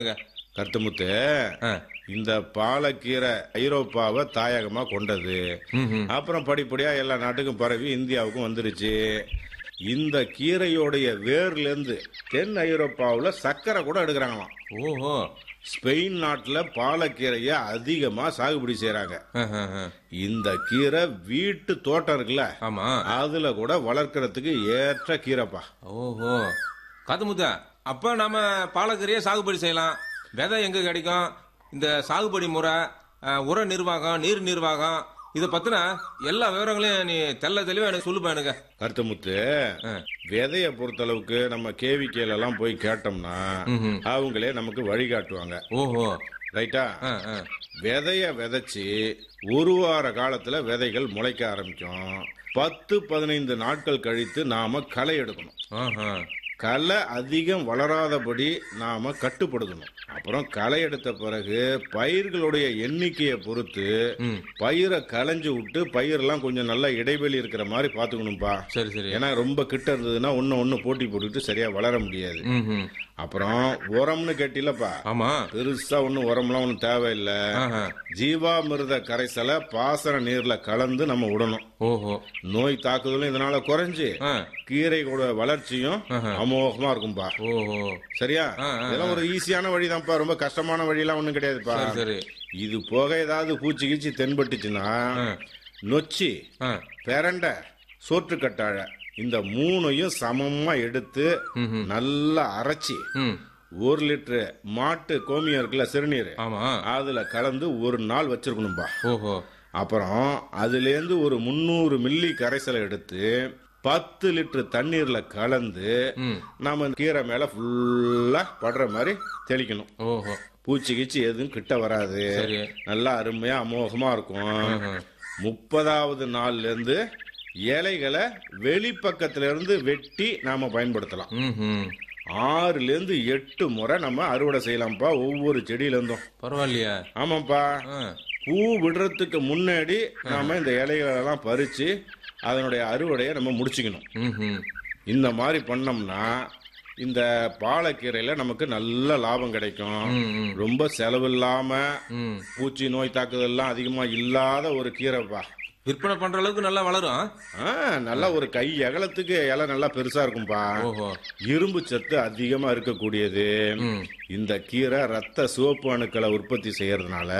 கருத்துமுத்து ஆ. இந்த பாலக்கீரை ஐரோப்பாவை தாயகமா கொண்டது ம்ஹும். அப்புறம் படிப்படியா எல்லா நாட்டுக்கும் பரவி இந்தியாவுக்கும் வந்துருச்சு இந்த கீரையோடைய வேர்ல இருந்து தென் ஐரோப்பாவுல சர்க்கரை கூட எடுக்கிறாங்களாம் ஓஹோ ஸ்பெயின் நாட்டுல பாலக்கீரைய அதிகமா சாகுபடி செய்யறாங்க ஆஹ், ஆஹ், ஆஹ். இந்த கீரை வீட்டு தோட்டம் இருக்குல்ல ஆமா அதுல கூட வளர்க்கறதுக்கு ஏற்ற கீரைப்பா ஓஹோ காத்துமுத்த அப்ப நாம பாலக்கறியை சாகுபடி செய்யலாம் விதை எங்க கிடைக்கும் இந்த சாகுபடி முறை அஹ், உர நிர்வாகம் நீர் நிர்வாகம் இத பத்தின எல்லா விவரங்களையும் நீ தெள்ள தெளிவா எனக்கு சொல்லுப்பா எனக்கு கருத்துமுத்து ஆ. விதைய பொறுத்தளவுக்கு நம்ம கேவிக்கையில எல்லாம் போய் கேட்டோம்னா ம்ஹும். அவங்களே நமக்கு வழிகாட்டுவாங்க ஓஹோ ரைட்டா ஆ, ஆ. விதைய விதைச்சு ஒரு வார காலத்துல விதைகள் முளைக்க ஆரம்பிக்கும் பத்து பதினைந்து நாட்கள் கழித்து நாம களை எடுக்கணும் ஆஹா. களை அதிகம் வளராதபடி நாம கட்டுப்படுத்தணும் அப்புறம் களை எடுத்த பிறகு பயிர்களுடைய எண்ணிக்கையை பொறுத்து ம். பயிரை களைஞ்சு விட்டு பயிரெல்லாம் கொஞ்சம் நல்லா இடைவெளி இருக்கிற மாதிரி பாத்துக்கணும்பா சரி சரி ஏன்னா ரொம்ப கிட்ட இருந்ததுன்னா ஒன்னு ஒன்னு போட்டி போட்டுக்கிட்டு சரியா வளர முடியாது ம்ஹும். அப்புறம் உரம்னு கேட்டிலப்பா ஆமா பெருசா ஒன்னும் உரம்லாம் ஒன்றும் தேவையில்லை ஆஹா. ஜீவாமிர்த கரைசலை பாசன நீர்ல கலந்து நம்ம விடணும் ஓஹோ நோய் தாக்குதலும் இதனால குறைஞ்சு ஆ. கீரையோட வளர்ச்சியும் அமோகமா இருக்கும்பா ஓஹோ சரியா ஆ, ஆ, இதெல்லாம் ஒரு ஈஸியான வழிதான்ப்பா ரொம்ப கஷ்டமான வழியெல்லாம் ஒண்ணும் கிடையாதுப்பா சரி சரி இது போக ஏதாவது பூச்சி கீச்சி தென்பட்டுச்சுன்னா ஆ. நொச்சி ஆ. பெரண்டை சோற்றுக்கட்டாழை இந்த மூணையும் சமமா எடுத்து ம்ஹும். நல்லா அரைச்சி ம். ஒரு லிட்டரு மாட்டு கோமியம் இருக்குல்ல சிறுநீர் ஆமா அதுல கலந்து ஒரு நாள் வச்சிருக்கணும்பா ஓஹோ அப்புறம் அதுலேருந்து ஒரு முந்நூறு மில்லி கரைசலை எடுத்து பத்து லிட்டர் தண்ணீர்ல கலந்து ம். நாம இந்த கீரை மேல ஃபுல்லா படுற மாதிரி தெளிக்கணும் ஓஹோ பூச்சி கீச்சி எதுவும் கிட்ட வராது சரி நல்லா அருமையா அமோகமா இருக்கும் ஆஹா. முப்பதாவது நாள்ல இருந்து இலைகளை வெளிப்பக்கத்துல இருந்து வெட்டி நாம பயன்படுத்தலாம் ம்ஹும். ஆறுல இருந்து எட்டு முறை நம்ம அறுவடை செய்யலாம்ப்பா ஒவ்வொரு செடியில இருந்தும் பரவாயில்லையா ஆமாப்பா ஆ. பூ விடுறதுக்கு முன்னாடி நாம இந்த இலைகளெல்லாம் பறிச்சு அதனுடைய அறுவடையை நம்ம முடிச்சுக்கணும் ம்ஹும். இந்த மாதிரி பண்ணோம்னா இந்த பாலக்கீரையில நமக்கு நல்ல லாபம் கிடைக்கும் ம், ம். ரொம்ப செலவில்லாம ம். பூச்சி நோய் தாக்குதல்லாம் அதிகமா இல்லாத ஒரு கீரைப்பா விற்பனை பண்ற அளவுக்கு நல்லா வளரும் ஆ, நல்லா ஒரு கை அகலத்துக்கு இலை நல்லா பெருசா இருக்கும்பா ஓஹோ இரும்பு சத்து அதிகமா இருக்கக்கூடியது ம். இந்த கீரை ரத்த சிவப்பு அணுக்களை உற்பத்தி செய்யறதுனால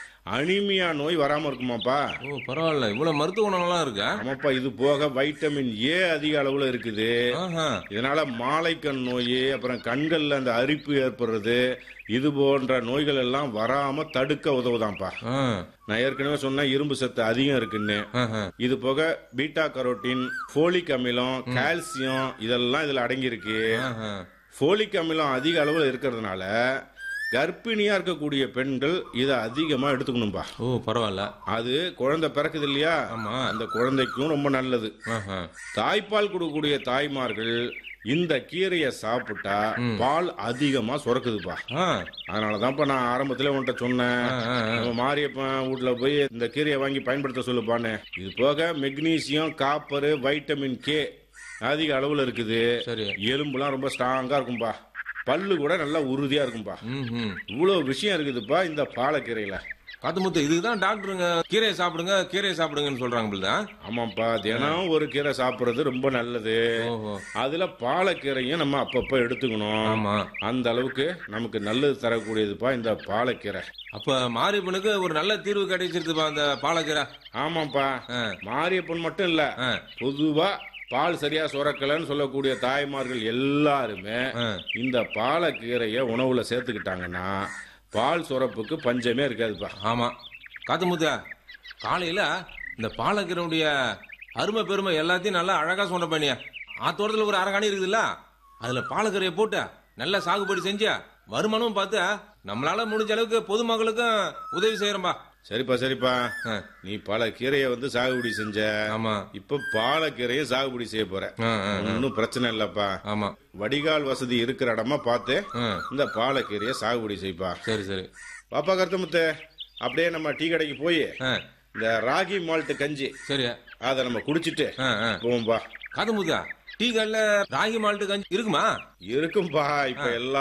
அனிமியா நோய் வராம இருக்குமாப்பா ஓ பரவாயில்ல இவ்வளவு மருத்துவ குணம்லாம் இருக்கா ஆமாப்பா இது போக வைட்டமின் ஏ அதிக அளவுல இருக்குது ஆஹா. இதனால மாலைக்கண் நோய் அப்புறம் கண்கள்ல அந்த அரிப்பு ஏற்படுறது இது போன்ற நோய்கள் எல்லாம் வராம தடுக்க உதவுதாம்ப்பா ஆ. நான் ஏற்கனவே சொன்னேன் இரும்பு சத்து அதிகம் இருக்குன்னு ஆஹா. இது போக பீட்டா கரோட்டின் ஃபோலிக் அமிலம் கால்சியம் இதெல்லாம் இதுல அடங்கி இருக்கு ஆஹா. ஃபோலிக் அமிலம் அதிக அளவுல இருக்கிறதுனால கர்ப்பிணியா இருக்கக்கூடிய பெண்கள் இதை அதிகமா எடுத்துக்கணும்பா ஓ பரவாயில்ல அது குழந்தை பிறக்குது இல்லையா ஆமா அந்த குழந்தைக்கும் ரொம்ப நல்லது ஆஹா. தாய்ப்பால் கொடுக்கக்கூடிய தாய்மார்கள் இந்த கீரையை சாப்பிட்டா பால் அதிகமா சுரக்குதுப்பா ஆ. அதனாலதான்ப்பா நான் ஆரம்பத்துல உன்கிட்ட சொன்னேன் ஆ, ஆ, ஆ. நம்ம மாரியப்பன் வீட்டுல போய் இந்த கீரையை வாங்கி பயன்படுத்த சொல்லுப்பான்னு இது போக மெக்னீசியம் காப்பர் வைட்டமின் கே அதிக அளவுல இருக்குது சரி எலும்புலாம் ரொம்ப ஸ்ட்ராங்கா இருக்கும்பா பல்லு கூட நல்லா உறுதியா இருக்கும்பா ம் இவ்வளவு விஷயம் இருக்குதுப்பா இந்த பாலக்கீரையில காத்துமுத்து இதுதான் டாக்டருங்க கீரையை சாப்பிடுங்க கீரையை சாப்பிடுங்கன்னு சொல்றாங்க பிள்ளைதான் ஆமாப்பா தினம் ஒரு கீரை சாப்பிடுறது ரொம்ப நல்லது ஓஹோ அதுல பாலக்கீரையும் நம்ம அப்பப்ப எடுத்துக்கணும் ஆமா அந்த அளவுக்கு நமக்கு நல்லது தரக்கூடியதுப்பா இந்த பாலக்கீரை அப்ப மாரியப்பனுக்கு ஒரு நல்ல தீர்வு கிடைச்சிருதுப்பா அந்த பாலக்கீரை ஆமாப்பா ஆ. மாரியப்பன் மட்டும் இல்ல ஆ. பொதுவா பால் சரியா சுரக்கலன்னு சொல்லக்கூடிய தாய்மார்கள் எல்லாருமே ஆ. இந்த பாலக்கீரைய உணவுல சேர்த்துக்கிட்டாங்கன்னா பால் சுரப்புக்கு பஞ்சமே இருக்காதுப்பா ஆமா காத்துமுத்து காலையில இந்த பாலக்கீரையுடைய அருமை பெருமை எல்லாத்தையும் நல்லா அழகா சொன்ன பண்ணியா ஆத்தோட்டத்துல ஒரு அரகாணி இருக்குதுல்ல அதுல பாலக்கீரையை போட்டு நல்லா சாகுபடி செஞ்சு வருமானமும் பார்த்து நம்மளால முடிஞ்ச அளவுக்கு பொதுமக்களுக்கும் உதவி செய்யறோம்பா சரிப்பா சரிப்பா ஆ, நீ பல கீரையை வந்து சாகுபடி செஞ்ச ஆமா இப்ப பாலக்கீரையை சாகுபடி செய்ய போற ஆ, ஆ, ஒன்னும் பிரச்சனை இல்லப்பா ஆமா வடிகால் வசதி இருக்கிற இடமா பார்த்து ஆ, இந்த பாலக்கீரையை சாகுபடி செய்ப்பா சரி சரி பாப்பா கருத்தமுத்து அப்படியே நம்ம டீ கடைக்கு போய் ஆ, இந்த ராகி மால்ட் கஞ்சி சரி அதை நம்ம குடிச்சிட்டு ஆ, ஆ. போவோம்பா காத்துமுத்தா டீ கடையில ராகி மால்ட்டு கஞ்சி இருக்குமா இருக்கும்பா இப்ப எல்லா